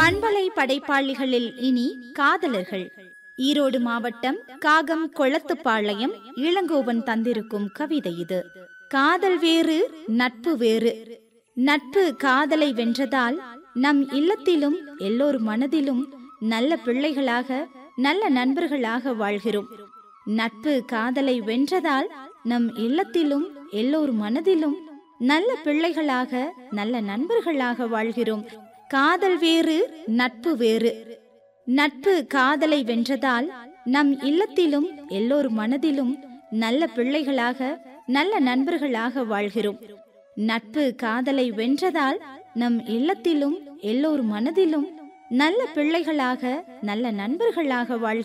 பண்பலை படைப்பாளிகளில் இனி காதலர்கள் ஈரோடு மாவட்டம் காகம் கொளத்துப்பாளையம் இளங்கோவன் தந்திருக்கும் கவிதை இது காதல் வேறு நட்பு வேறு நட்பு காதலை வென்றதால் நம் இல்லத்திலும் எல்லோர் மனதிலும் நல்ல பிள்ளைகளாக நல்ல நண்பர்களாக வாழ்கிறோம் நட்பு காதலை வென்றதால் நம் இல்லத்திலும் எல்லோர் மனதிலும் நல்ல பிள்ளைகளாக நல்ல நண்பர்களாக வாழ்கிறோம் காதல் வேறு நட்பு வேறு நட்பு காதலை வென்றதால் நம் இல்லத்திலும் எல்லோர் மனதிலும் நல்ல பிள்ளைகளாக நல்ல நண்பர்களாக வாழ்கிறோம் நட்பு காதலை வென்றதால் நம் இல்லத்திலும் எல்லோர் மனதிலும் நல்ல பிள்ளைகளாக நல்ல நண்பர்களாக வாழ்கிறோம்